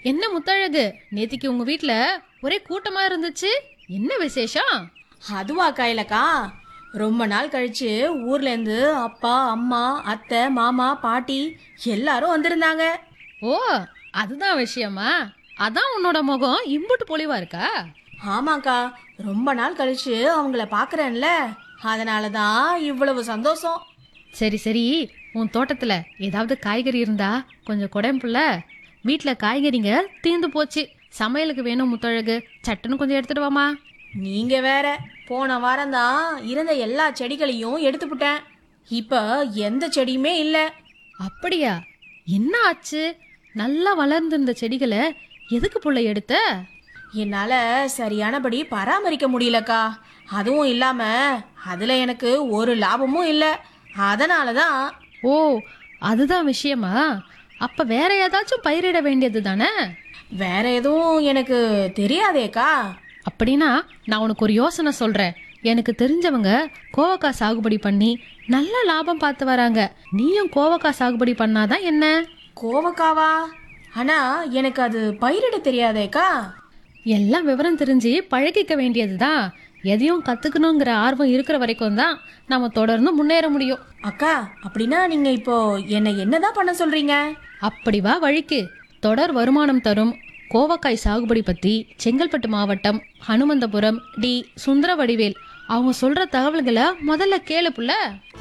என்ன முத்தழகு நேத்திக்கு உங்க வீட்ல ஒரே கூட்டமா இருந்துச்சு என்ன விசேஷம் அதுவா கையிலக்கா ரொம்ப நாள் கழிச்சு ஊர்ல இருந்து அப்பா அம்மா அத்தை மாமா பாட்டி எல்லாரும் வந்திருந்தாங்க ஓ அதுதான் விஷயமா அதான் உன்னோட முகம் இம்புட்டு பொலிவா இருக்கா ஆமாக்கா ரொம்ப நாள் கழிச்சு அவங்கள பாக்குறேன்ல அதனால தான் இவ்வளவு சந்தோஷம் சரி சரி உன் தோட்டத்துல ஏதாவது காய்கறி இருந்தா கொஞ்சம் குடம்புல வீட்ல காய்கறிங்க தீந்து போச்சு சமையலுக்கு வேணும் முத்தழகு சட்டுன்னு கொஞ்சம் எடுத்துட்டு வாமா நீங்க வேற போன வாரம் தான் இருந்த எல்லா செடிகளையும் எடுத்துப்புட்டேன் இப்ப எந்த செடியுமே இல்ல அப்படியா என்ன ஆச்சு நல்லா வளர்ந்திருந்த செடிகளை எதுக்கு புள்ள எடுத்த என்னால சரியானபடி பராமரிக்க முடியலக்கா அதுவும் இல்லாம அதுல எனக்கு ஒரு லாபமும் இல்ல அதனால தான் ஓ அதுதான் விஷயமா அப்ப வேற ஏதாச்சும் பயிரிட வேண்டியது தானே வேற எதுவும் எனக்கு தெரியாதேக்கா அப்படின்னா நான் உனக்கு ஒரு யோசனை சொல்றேன் எனக்கு தெரிஞ்சவங்க கோவக்காய் சாகுபடி பண்ணி நல்ல லாபம் பார்த்து வராங்க நீயும் கோவக்காய் சாகுபடி பண்ணாதான் என்ன கோவக்காவா ஆனா எனக்கு அது பயிரிட தெரியாதேக்கா எல்லாம் விவரம் தெரிஞ்சு பழகிக்க வேண்டியதுதான் எதையும் கத்துக்கணுங்கிற ஆர்வம் இருக்கிற வரைக்கும் தான் நம்ம தொடர்ந்து முன்னேற முடியும் அக்கா அப்படின்னா நீங்க இப்போ என்ன என்னதான் பண்ண சொல்றீங்க அப்படி வா வழிக்கு தொடர் வருமானம் தரும் கோவக்காய் சாகுபடி பத்தி செங்கல்பட்டு மாவட்டம் ஹனுமந்தபுரம் டி சுந்தரவடிவேல் அவங்க சொல்ற தகவல்களை முதல்ல கேளு புள்ள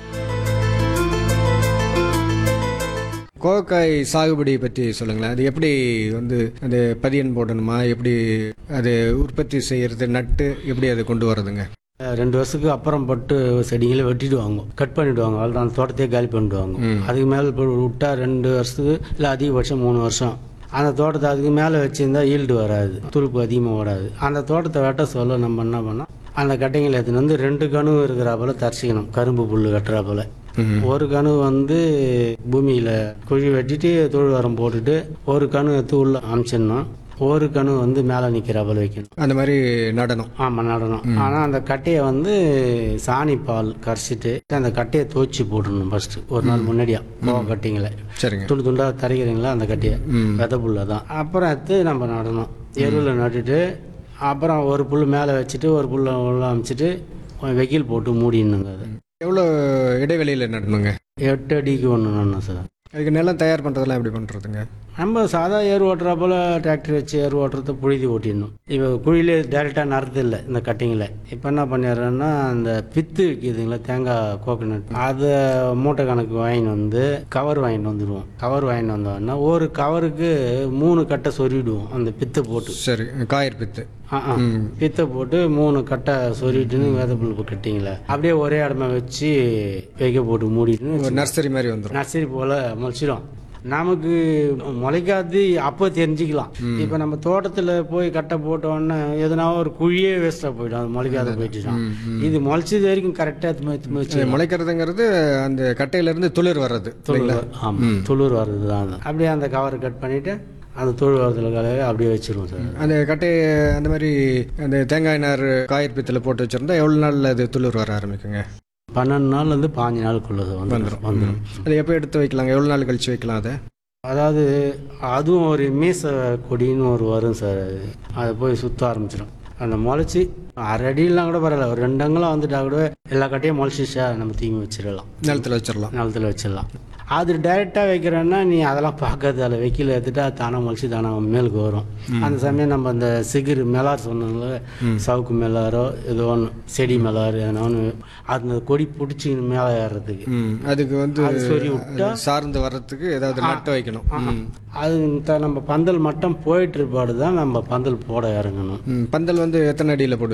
கோவக்காய் சாகுபடி பற்றி சொல்லுங்களேன் அது எப்படி வந்து அது பதியன் போடணுமா எப்படி அது உற்பத்தி செய்யறது நட்டு எப்படி அதை கொண்டு வர்றதுங்க ரெண்டு வருஷத்துக்கு அப்புறம் பட்டு செடிகளை வெட்டிடுவாங்க கட் பண்ணிடுவாங்க அவ்வளோதான் அந்த தோட்டத்தையே காலி பண்ணிடுவாங்க அதுக்கு மேலே இப்போ விட்டா ரெண்டு வருஷத்துக்கு இல்லை அதிகபட்சம் மூணு வருஷம் அந்த தோட்டத்தை அதுக்கு மேலே வச்சிருந்தா ஈல்டு வராது துருப்பு அதிகமாக ஓடாது அந்த தோட்டத்தை வெட்ட சொல்ல நம்ம என்ன பண்ணோம் அந்த கட்டைங்களை எடுத்துன்னு வந்து ரெண்டு கணு இருக்கிறாப்புல தரிசிக்கணும் கரும்பு புல் கட்டுறாப்புல ஒரு கணு வந்து பூமியில் குழி வெட்டிட்டு தொழு உரம் போட்டுட்டு ஒரு கணு எடுத்து உள்ள அமிச்சிடணும் ஒரு கணு வந்து மேலே நிற்கிறாப்புல வைக்கணும் அந்த மாதிரி நடனம் ஆமாம் நடனம் ஆனால் அந்த கட்டையை வந்து சாணி பால் கரைச்சிட்டு அந்த கட்டையை துவச்சி போடணும் ஃபர்ஸ்ட் ஒரு நாள் முன்னாடியா கோவ கட்டிங்களை சரிங்க துண்டு துண்டா தரைக்கிறீங்களா அந்த கட்டையை வித புல்ல தான் அப்புறம் எடுத்து நம்ம நடணும் எருவில் நட்டுட்டு அப்புறம் ஒரு புல் மேலே வச்சுட்டு ஒரு புல்லை உள்ள அமைச்சிட்டு வெயில் போட்டு மூடிடணுங்க அது எவ்வளோ இடைவெளியில் நடணுங்க எட்டு அடிக்கு ஒன்று நடணும் சார் அதுக்கு நிலம் தயார் பண்ணுறதெல்லாம் எப்படி பண்ணுறதுங்க நம்ம சாதா ஏர் ஓட்டுறா போல டிராக்டர் வச்சு ஏர் ஓட்டுறத புழுதி ஓட்டிடணும் இப்போ குழியிலே டேரெக்டாக நடறது இல்லை இந்த கட்டிங்கில் இப்போ என்ன பண்ணிடுறேன்னா அந்த பித்து விற்கிதுங்களா தேங்காய் கோகனட் அதை மூட்டை கணக்கு வாங்கிட்டு வந்து கவர் வாங்கிட்டு வந்துடுவோம் கவர் வாங்கிட்டு வந்தோன்னா ஒரு கவருக்கு மூணு கட்டை சொருவிடுவோம் அந்த பித்தை போட்டு சரி காயர் பித்து ஆ ஆ. பித்தை போட்டு மூணு கட்டை சொருவிட்டுன்னு விதை புல் கட்டிங்களே அப்படியே ஒரே இடமா வச்சு வைக்க போட்டு மூடிட்டுன்னு ஒரு நர்சரி மாதிரி வந்துடும் நர்சரி போல முளைச்சிடும் நமக்கு முளைக்காது அப்போ தெரிஞ்சுக்கலாம் இப்போ நம்ம தோட்டத்தில் போய் கட்டை போட்டோன்னே எதனா ஒரு குழியே வேஸ்ட்டாக போயிடும் அது முளைக்காத போயிட்டுதான் இது முளைச்சது வரைக்கும் கரெக்டாக முளைக்கிறதுங்கிறது அந்த கட்டையிலேருந்து துளிர் வர்றது துளிர் ஆமாம் துளிர் வர்றது தான் அது அப்படியே அந்த கவரை கட் பண்ணிவிட்டு அந்த துளிர் வரதுல கலையை அப்படியே வச்சிருவோம் சார் அந்த கட்டையை அந்த மாதிரி அந்த தேங்காய் நார் காயர் பித்தில் போட்டு வச்சிருந்தா எவ்வளோ நாளில் அது துளிர் வர ஆரம்பிக்குங்க பன்னெண்டு நாள்லேருந்து பாஞ்சு நாளுக்குள்ள வந்துடும் வந்துடும் அது எப்போ எடுத்து வைக்கலாங்க எவ்வளோ நாள் கழிச்சு வைக்கலாம் அதை அதாவது அதுவும் ஒரு மீச கொடின்னு ஒரு வரும் சார் அது அதை போய் சுத்த ஆரம்பிச்சிடும் அந்த முளைச்சி அரை அடியெல்லாம் கூட பரவாயில்ல ஒரு ரெண்டு அங்கெல்லாம் வந்துட்டா கூட எல்லா கட்டையும் முளைச்சிச்சா நம்ம தீங்கி வச்சிடலாம் நிலத்தில் வச்சிடலாம் நிலத்துல வச்சிடலாம் அது டைரெக்டாக வைக்கிறேன்னா நீ அதெல்லாம் பார்க்காது அதில் வைக்கல எடுத்துட்டா தானே முளைச்சி தானே மேலுக்கு வரும் அந்த சமயம் நம்ம அந்த சிகிர் மெலார் சொன்னோம்ல சவுக்கு மெலாரோ ஏதோ ஒன்று செடி மெலார் எதனா ஒன்று அந்த கொடி பிடிச்சி மேலே ஏறுறதுக்கு ம் அதுக்கு வந்து அது சொறி விட்டா சார்ந்து வர்றதுக்கு ஏதாவது நட்டு வைக்கணும் ம். அது த- நம்ம பந்தல் மட்டும் போயிட்டு இருப்பாடு தான் நம்ம பந்தல் போட இறங்கணும் ம் பந்தல் வந்து எத்தனை அடியில் போடுவீங்க